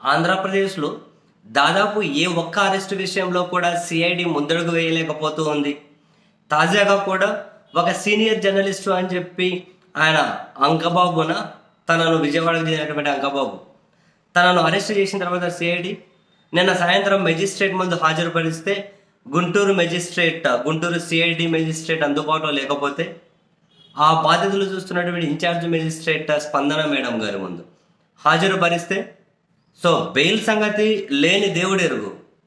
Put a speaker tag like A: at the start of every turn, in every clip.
A: ఆంధ్రప్రదేశ్లో దాదాపు ఏ ఒక్క అరెస్టు విషయంలో కూడా సిఐడి ముందడుగు వేయలేకపోతూ ఉంది తాజాగా కూడా ఒక సీనియర్ జర్నలిస్టు అని చెప్పి ఆయన అంకబాబున తనను విజయవాడకు చెందినటువంటి అంకబాబు తనను అరెస్ట్ చేసిన తర్వాత సిఐడి నిన్న సాయంత్రం మెజిస్ట్రేట్ ముందు హాజరుపరిస్తే Guntur magistrate Guntur CID magistrate అందుబాటులో లేకపోతే ఆ బాధ్యతలు చూస్తున్నటువంటి ఇన్ఛార్జ్ మెజిస్ట్రేట్ స్పందన మేడం గారి ముందు హాజరుపరిస్తే సో బెయిల్ సంగతి లేని దేవుడు ఎరుగు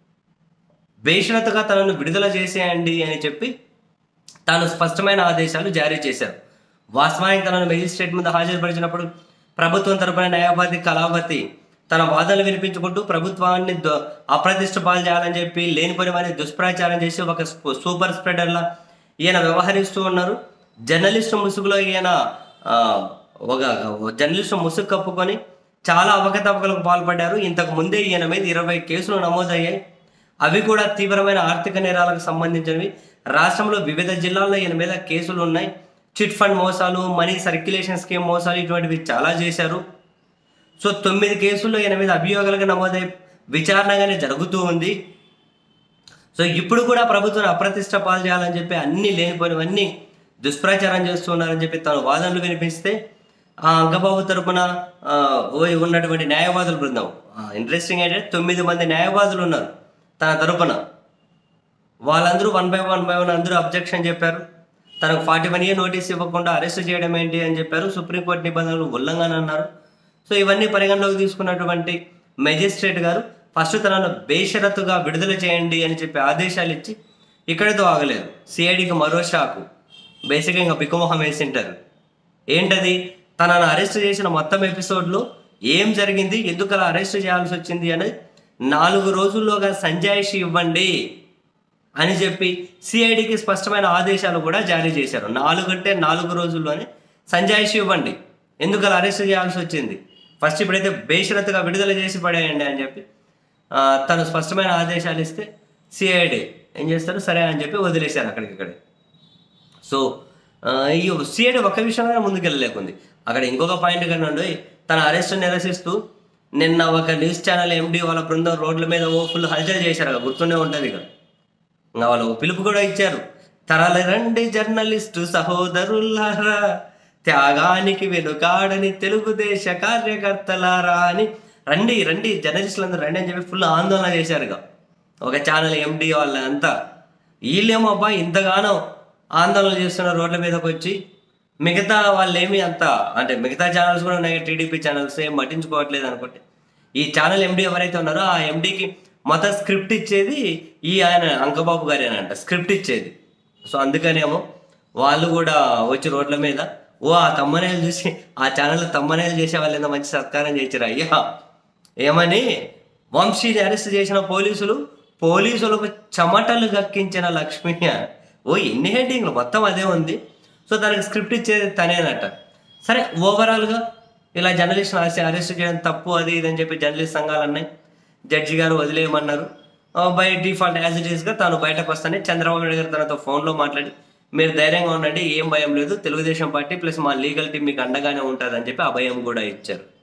A: బేషరతుగా తనను విడుదల చేసేయండి అని చెప్పి తాను స్పష్టమైన ఆదేశాలు జారీ చేశారు వాస్తవానికి తనను మెజిస్ట్రేట్ ముందు హాజరుపరిచినప్పుడు ప్రభుత్వం తరపున న్యాయవాది కళావతి తన వాదనలు వినిపించుకుంటూ ప్రభుత్వాన్ని ద- అప్రతిష్ట పాలు చేయాలని చెప్పి లేనిపోని వారిని దుష్ప్రచారం చేసి ఒక స్ప- సూపర్ స్ప్రెడర్లా ఈయన వ్యవహరిస్తూ ఉన్నారు జర్నలిస్టు ముసుగులో ఈయన ఆ, ఒక జర్నలిస్టు ముసుగు కప్పుకొని చాలా అవకతవకలకు పాల్పడ్డారు ఇంతకు ముందే ఈయన మీద ఇరవై కేసులు నమోదయ్యాయి అవి కూడా తీవ్రమైన ఆర్థిక నేరాలకు సంబంధించినవి రాష్ట్రంలో వివిధ జిల్లాల్లో ఈయన మీద కేసులు ఉన్నాయి చిట్ ఫండ్ మోసాలు మనీ సర్క్యులేషన్ స్కీమ్ మోసాలు ఇటువంటివి చాలా చేశారు సో తొమ్మిది కేసుల్లో ఈయన మీద అభియోగాలుగా నమోదై విచారణగానే జరుగుతూ ఉంది సో ఇప్పుడు కూడా ప్రభుత్వం అప్రతిష్ట పాలు చేయాలని చెప్పి అన్ని లేనిపోయినవన్నీ దుష్ప్రచారం చేస్తున్నారని చెప్పి తన వాదనలు వినిపిస్తే ఆ అంగబాబు తరపున ఆ, ఓ- ఉన్నటువంటి న్యాయవాదుల బృందం ఇంట్రెస్టింగ్ ఏంటంటే తొమ్మిది మంది న్యాయవాదులు ఉన్నారు తన తరపున వాళ్ళందరూ one by one by one అందరూ అబ్జెక్షన్ చెప్పారు తనకు ఫార్టీ వన్ ఇయర్ నోటీస్ ఇవ్వకుండా అరెస్ట్ చేయడం ఏంటి అని చెప్పారు సుప్రీంకోర్టు నిబంధనలు ఉల్లంఘన అన్నారు సో ఇవన్నీ పరిగణలోకి తీసుకున్నటువంటి మెజిస్ట్రేట్ గారు ఫస్ట్ తనను బేషరతుగా విడుదల చేయండి అని చెప్పి ఆదేశాలు ఇచ్చి ఇక్కడితో ఆగలేదు సిఐడికి మరో షాకు బేసిక్గా ఇంకా బిక్కుమొహం వేసింటారు ఏంటది తనను అరెస్ట్ చేసిన మొత్తం ఎపిసోడ్లో ఏం జరిగింది ఎందుకు అలా అరెస్ట్ చేయాల్సి వచ్చింది అని నాలుగు రోజుల్లోగా సంజాయిషి ఇవ్వండి అని చెప్పి సిఐడికి స్పష్టమైన ఆదేశాలు కూడా జారీ చేశారు నాలుగు అంటే నాలుగు రోజుల్లోనే సంజాయిషి ఇవ్వండి ఎందుకు అలా అరెస్ట్ చేయాల్సి వచ్చింది ఫస్ట్ ఇప్పుడైతే బేషరతుగా విడుదల చేసి పడేయండి అని చెప్పి ఆ, తను స్పష్టమైన ఆదేశాలు ఇస్తే సిఐడి ఏం చేస్తారు సరే అని చెప్పి వదిలేశారు అక్కడికిక్కడే సో ఆ, ఈ సిఐడి ఒక విషయంలో ముందుకెళ్ళలేకుంది అక్కడ ఇంకొక పాయింట్ కన్నా ఉండి తన అరెస్ట్ నిరసిస్తూ నిన్న ఒక న్యూస్ ఛానల్ ఎండి వాళ్ళ బృందం రోడ్ల మీద ఓ ఫుల్ హల్చల్ చేశారు కదా, గుర్తుండే ఉంటుంది ఇక ఇంకా వాళ్ళు ఒక పిలుపు కూడా ఇచ్చారు తరలి రండి జర్నలిస్టు సహోదరులారా త్యాగానికి వెనుకాడని తెలుగుదేశ కార్యకర్తలారా అని రండి రండి జర్నలిస్టులందరూ రండి అని చెప్పి ఫుల్ ఆందోళన చేశారు ఇక ఒక ఛానల్ ఎండి వాళ్ళంతా వీళ్ళేమో అబ్బా ఇంతగానో ఆందోళన చేస్తున్న రోడ్ల మీదకి వచ్చి మిగతా వాళ్ళు ఏమి అంత అంటే మిగతా ఛానల్స్ కూడా ఉన్నాయి టీడీపీ ఛానల్స్ ఏం పట్టించుకోవట్లేదు అనుకుంటే ఈ ఛానల్ ఎండి ఎవరైతే ఉన్నారో ఆ ఎండికి మొత్తం స్క్రిప్ట్ ఇచ్చేది ఈ ఆయన అంకబాబు గారేనంట స్క్రిప్ట్ ఇచ్చేది సో అందుకనేమో వాళ్ళు కూడా వచ్చి రోడ్ల మీద ఓ ఆ తమ్మనేలు చూసి ఆ ఛానల్ తమ్మనేలు చేసే వాళ్ళు ఏదో మంచి సత్కారం చేశారు అయ్యా ఏమని వంశీని అరెస్ట్ చేసిన పోలీసులు పోలీసులకు చెమటలు గక్కించిన లక్ష్మి ఓ ఎన్ని హెడ్డింగ్లు మొత్తం అదే ఉంది సో దానికి స్క్రిప్ట్ ఇచ్చేది తనేనట సరే ఓవరాల్గా ఇలా జర్నలిస్ట్ అరెస్ట్ చేయడం తప్పు అది ఇది అని చెప్పి జర్నలిస్ట్ సంఘాలు అన్నాయి జడ్జి గారు వదిలేయమన్నారు బై డిఫాల్ట్ యాజ్ ఇట్ ఈస్గా తాను బయటకు వస్తానే చంద్రబాబు నాయుడు గారు తనతో ఫోన్లో మాట్లాడి మీరు ధైర్యంగా ఉండండి ఏం భయం లేదు తెలుగుదేశం పార్టీ ప్లస్ మా లీగల్ టీం మీకు అండగానే ఉంటుంది అని చెప్పి ఆ భయం కూడా ఇచ్చారు